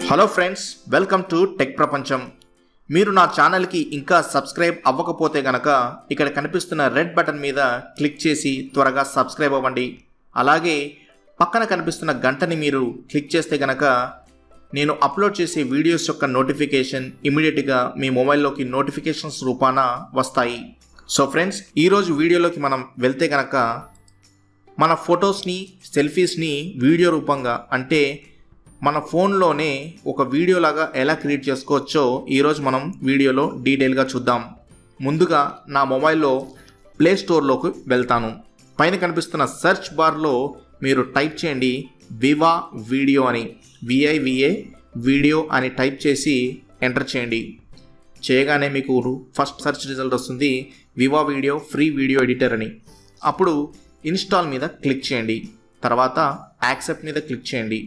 hello friends welcome to tech Prapancham మీరు నా ఛానల్కి ఇంకా సబ్స్క్రైబ్ అవ్వకపోతే గనక ఇక్కడ కనిపిస్తున్న రెడ్ బటన్ మీద క్లిక్ చేసి త్వరగా సబ్స్క్రైబ్ అవ్వండి అలాగే పక్కన కనిపిస్తున్న గంటని మీరు క్లిక్ చేస్తే గనక నేను అప్లోడ్ చేసే వీడియోస్ యొక్క నోటిఫికేషన్ ఇమీడియట్గా మీ మొబైల్లోకి నోటిఫికేషన్స్ రూపాన వస్తాయి సో ఫ్రెండ్స్ ఈరోజు వీడియోలోకి మనం వెళ్తే గనక మన ఫొటోస్ని సెల్ఫీస్ని వీడియో రూపంగా అంటే మన ఫోన్లోనే ఒక వీడియో లాగా ఎలా క్రియేట్ చేసుకోవచ్చో ఈరోజు మనం వీడియోలో డీటెయిల్గా చూద్దాం ముందుగా నా మొబైల్లో ప్లే స్టోర్లోకి వెళ్తాను పైన కనిపిస్తున్న సెర్చ్ బార్లో మీరు టైప్ చేయండి వివా వీడియో అని విఐవిఏ వీడియో అని టైప్ చేసి ఎంటర్ చేయండి చేయగానే మీకు ఫస్ట్ సెర్చ్ రిజల్ట్ వస్తుంది Viva video free video editor అని అప్పుడు ఇన్స్టాల్ మీద క్లిక్ చేయండి తర్వాత యాక్సెప్ట్ మీద క్లిక్ చేయండి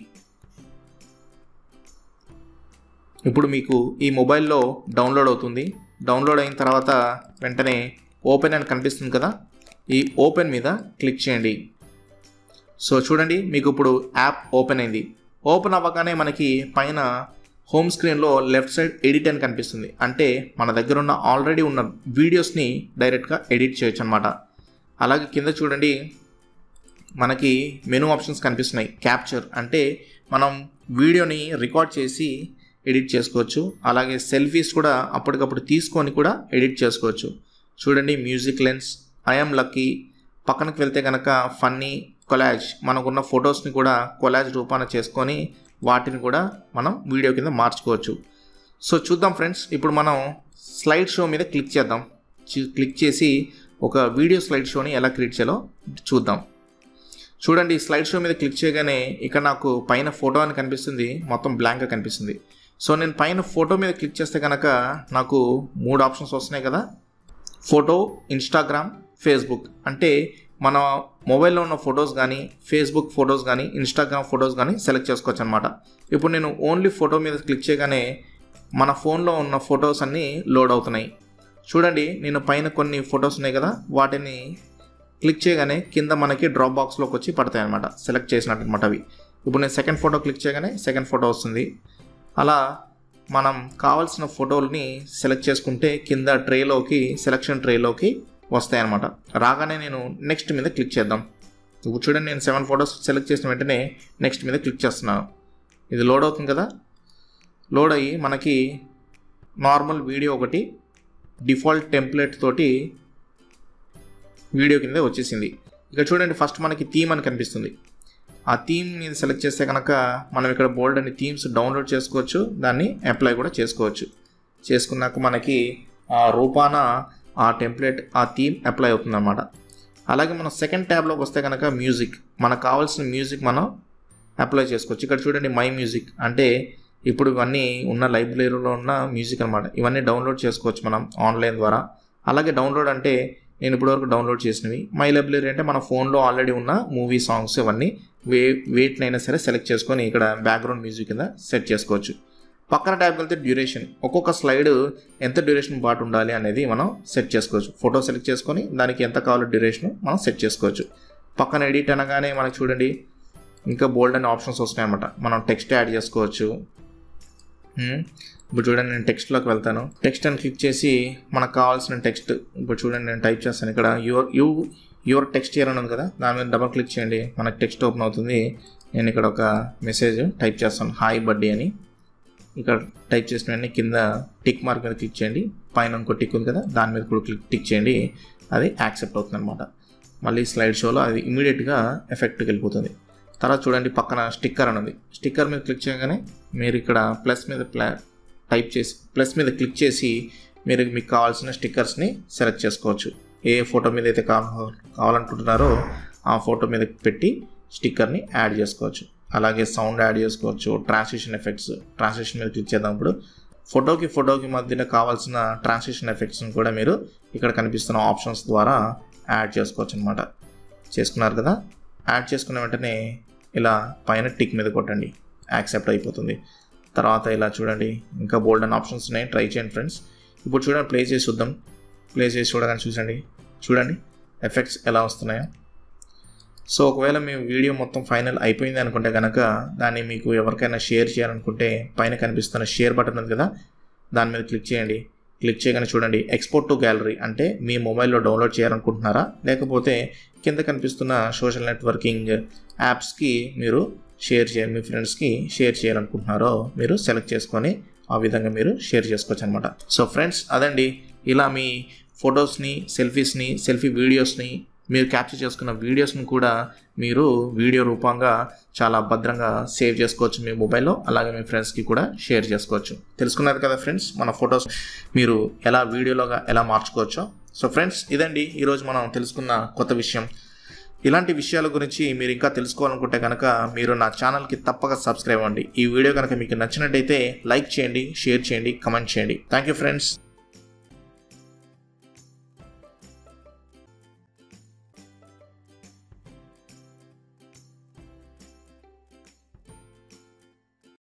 ఇప్పుడు మీకు ఈ మొబైల్లో డౌన్లోడ్ అవుతుంది డౌన్లోడ్ అయిన తర్వాత వెంటనే ఓపెన్ అని కనిపిస్తుంది కదా ఈ ఓపెన్ మీద క్లిక్ చేయండి సో చూడండి మీకు ఇప్పుడు యాప్ ఓపెన్ అయింది ఓపెన్ అవ్వగానే మనకి పైన హోమ్ స్క్రీన్లో లెఫ్ట్ సైడ్ ఎడిట్ అని కనిపిస్తుంది అంటే మన దగ్గర ఉన్న ఆల్రెడీ ఉన్న వీడియోస్ని డైరెక్ట్గా ఎడిట్ చేయొచ్చు అనమాట అలాగే కింద చూడండి మనకి మెనూ ఆప్షన్స్ కనిపిస్తున్నాయి క్యాప్చర్ అంటే మనం వీడియోని రికార్డ్ చేసి ఎడిట్ చేసుకోవచ్చు అలాగే సెల్ఫీస్ కూడా అప్పటికప్పుడు తీసుకొని కూడా ఎడిట్ చేసుకోవచ్చు చూడండి మ్యూజిక్ లెన్స్ ఐఎమ్ లక్కీ పక్కనకి వెళ్తే కనుక ఫన్నీ కొలాజ్ మనకున్న ఫొటోస్ని కూడా కొలాజ్ రూపాన చేసుకొని వాటిని కూడా మనం వీడియో కింద మార్చుకోవచ్చు సో చూద్దాం ఫ్రెండ్స్ ఇప్పుడు మనం స్లైడ్ షో మీద క్లిక్ చేద్దాం క్లిక్ చేసి ఒక వీడియో స్లైడ్ షోని ఎలా క్రియేట్ చేయాలో చూద్దాం చూడండి స్లైడ్ షో మీద క్లిక్ చేయగానే ఇక్కడ నాకు పైన ఫోటో అని కనిపిస్తుంది మొత్తం బ్లాంక్గా కనిపిస్తుంది సో నేను పైన ఫోటో మీద క్లిక్ చేస్తే కనుక నాకు మూడు ఆప్షన్స్ వస్తున్నాయి కదా ఫోటో ఇన్స్టాగ్రామ్ ఫేస్బుక్ అంటే మన మొబైల్లో ఉన్న ఫొటోస్ కానీ ఫేస్బుక్ ఫొటోస్ కానీ ఇన్స్టాగ్రామ్ ఫొటోస్ కానీ సెలెక్ట్ చేసుకోవచ్చు అనమాట ఇప్పుడు నేను ఓన్లీ ఫోటో మీద క్లిక్ చేయగానే మన ఫోన్లో ఉన్న ఫొటోస్ అన్నీ లోడ్ అవుతున్నాయి చూడండి నేను పైన కొన్ని ఫొటోస్ ఉన్నాయి కదా వాటిని క్లిక్ చేయగానే కింద మనకి డ్రాప్ బాక్స్లోకి వచ్చి పడతాయి అనమాట సెలెక్ట్ చేసినట్టు అనమాట అవి ఇప్పుడు నేను సెకండ్ ఫోటో క్లిక్ చేయగానే సెకండ్ ఫోటో వస్తుంది అలా మనం కావాల్సిన ఫోటోల్ని సెలెక్ట్ చేసుకుంటే కింద ట్రేలోకి సెలెక్షన్ ట్రేలోకి వస్తాయి అనమాట రాగానే నేను నెక్స్ట్ మీద క్లిక్ చేద్దాం ఇప్పుడు చూడండి నేను సెవెన్ ఫొటోస్ సెలెక్ట్ చేసిన వెంటనే నెక్స్ట్ మీద క్లిక్ చేస్తున్నాను ఇది లోడ్ అవుతుంది కదా లోడ్ అయ్యి మనకి నార్మల్ వీడియో ఒకటి డిఫాల్ట్ టెంప్లెట్ తోటి వీడియో కింద వచ్చేసింది ఇక్కడ చూడండి ఫస్ట్ మనకి థీమ్ అని కనిపిస్తుంది ఆ థీమ్ మీద సెలెక్ట్ చేస్తే కనుక మనం ఇక్కడ బోల్డ్ అని థీమ్స్ డౌన్లోడ్ చేసుకోవచ్చు దాన్ని అప్లై కూడా చేసుకోవచ్చు చేసుకున్నాక మనకి ఆ రూపాన ఆ టెంప్లెట్ ఆ థీమ్ అప్లై అవుతుంది అనమాట అలాగే మనం సెకండ్ ట్యాబ్లోకి వస్తే కనుక మ్యూజిక్ మనకు కావాల్సిన మ్యూజిక్ మనం అప్లై చేసుకోవచ్చు ఇక్కడ చూడండి మై మ్యూజిక్ అంటే ఇప్పుడు ఇవన్నీ ఉన్న లైబ్రరీలో ఉన్న మ్యూజిక్ అనమాట ఇవన్నీ డౌన్లోడ్ చేసుకోవచ్చు మనం ఆన్లైన్ ద్వారా అలాగే డౌన్లోడ్ అంటే నేను ఇప్పటివరకు డౌన్లోడ్ చేసినవి మై లైబ్రరీ అంటే మన ఫోన్లో ఆల్రెడీ ఉన్న మూవీ సాంగ్స్ ఇవన్నీ వే వేటినైనా సరే సెలెక్ట్ చేసుకొని ఇక్కడ బ్యాక్గ్రౌండ్ మ్యూజిక్ కింద సెట్ చేసుకోవచ్చు పక్కన ట్యాబ్కి వెళ్తే డ్యూరేషన్ ఒక్కొక్క స్లైడ్ ఎంత డ్యూరేషన్ పాటు ఉండాలి అనేది మనం సెట్ చేసుకోవచ్చు ఫోటో సెలెక్ట్ చేసుకొని దానికి ఎంత కావాలో డ్యూరేషన్ మనం సెట్ చేసుకోవచ్చు పక్కన ఎడిట్ అనగానే మనకు చూడండి ఇంకా బోల్డ్ అనే ఆప్షన్స్ వస్తున్నాయి అనమాట మనం టెక్స్ట్ యాడ్ చేసుకోవచ్చు ఇప్పుడు చూడండి నేను టెక్స్ట్లోకి వెళ్తాను టెక్స్ట్ అని క్లిక్ చేసి మనకు కావాల్సిన టెక్స్ట్ ఇప్పుడు చూడండి నేను టైప్ చేస్తాను ఇక్కడ your you your text here అని ఉంది కదా దాని మీద డబల్ క్లిక్ చేయండి మనకు టెక్స్ట్ ఓపెన్ అవుతుంది నేను ఇక్కడ ఒక మెసేజ్ టైప్ చేస్తాను హాయ్ బడ్డీ అని ఇక్కడ టైప్ చేసిన వెంటనే కింద టిక్ మార్క్ మీద క్లిక్ చేయండి పైన ఇంకో టిక్ ఉంది కదా దాని మీద కూడా క్లిక్ టిక్ చేయండి అది యాక్సెప్ట్ అవుతుంది అనమాట మళ్ళీ స్లైడ్ షోలో అది ఇమీడియట్గా ఎఫెక్ట్కి వెళ్ళిపోతుంది తర్వాత చూడండి పక్కన స్టిక్కర్ అని ఉంది స్టిక్కర్ మీద క్లిక్ చేయగానే మీరు ఇక్కడ ప్లస్ మీద ప్లా టైప్ చేసి ప్లస్ మీద క్లిక్ చేసి మీరు మీకు కావాల్సిన స్టిక్కర్స్ని సెలెక్ట్ చేసుకోవచ్చు ఏ ఫోటో మీద అయితే కావాలనుకుంటున్నారో ఆ ఫోటో మీద పెట్టి స్టిక్కర్ని యాడ్ చేసుకోవచ్చు అలాగే సౌండ్ యాడ్ చేసుకోవచ్చు ట్రాన్స్లేషన్ ఎఫెక్ట్స్ ట్రాన్స్లేషన్ మీద క్లిక్ చేద్దాం ఇప్పుడు ఫోటోకి ఫోటోకి మధ్యన కావాల్సిన ట్రాన్స్లేషన్ ఎఫెక్ట్స్ని కూడా మీరు ఇక్కడ కనిపిస్తున్న ఆప్షన్స్ ద్వారా యాడ్ చేసుకోవచ్చు అనమాట చేసుకున్నారు కదా యాడ్ చేసుకున్న వెంటనే ఇలా పైన టిక్ మీద కొట్టండి యాక్సెప్ట్ అయిపోతుంది తర్వాత ఇలా చూడండి ఇంకా బోల్డ్ అండ్ ఆప్షన్స్ ఉన్నాయి ట్రై చేయండి ఫ్రెండ్స్ ఇప్పుడు చూడండి ప్లే చేసి చూద్దాం ప్లే చేసి చూడగానే చూసండి చూడండి ఎఫెక్ట్స్ ఎలా వస్తున్నాయో సో ఒకవేళ మీ వీడియో మొత్తం ఫైనల్ అయిపోయింది అనుకుంటే కనుక దాన్ని మీకు ఎవరికైనా షేర్ చేయాలనుకుంటే పైన కనిపిస్తున్న షేర్ బటన్ ఉంది కదా దాని మీద క్లిక్ చేయండి క్లిక్ చేయగానే చూడండి ఎక్స్పోర్ట్ టు గ్యాలరీ అంటే మీ మొబైల్లో డౌన్లోడ్ చేయాలనుకుంటున్నారా లేకపోతే కింద కనిపిస్తున్న సోషల్ నెట్వర్కింగ్ యాప్స్కి మీరు షేర్ చేయ మీ ఫ్రెండ్స్కి షేర్ చేయాలనుకుంటున్నారో మీరు సెలెక్ట్ చేసుకొని ఆ విధంగా మీరు షేర్ చేసుకోవచ్చు అనమాట సో ఫ్రెండ్స్ అదండి ఇలా మీ ఫొటోస్ని సెల్ఫీస్ని సెల్ఫీ వీడియోస్ని మీరు క్యాప్చర్ చేసుకున్న వీడియోస్ని కూడా మీరు వీడియో రూపంగా చాలా భద్రంగా సేవ్ చేసుకోవచ్చు మీ మొబైల్లో అలాగే మీ ఫ్రెండ్స్కి కూడా షేర్ చేసుకోవచ్చు తెలుసుకున్నారు కదా ఫ్రెండ్స్ మన ఫొటోస్ మీరు ఎలా వీడియోలోగా ఎలా మార్చుకోవచ్చో సో ఫ్రెండ్స్ ఇదండి ఈరోజు మనం తెలుసుకున్న కొత్త విషయం ఇలాంటి విషయాల గురించి మీరు ఇంకా తెలుసుకోవాలనుకుంటే కనుక మీరు నా ఛానల్కి తప్పక సబ్స్క్రైబ్ అవ్వండి ఈ వీడియో కనుక మీకు నచ్చినట్టయితే లైక్ చేయండి షేర్ చేయండి కమెంట్ చేయండి థ్యాంక్ యూ ఫ్రెండ్స్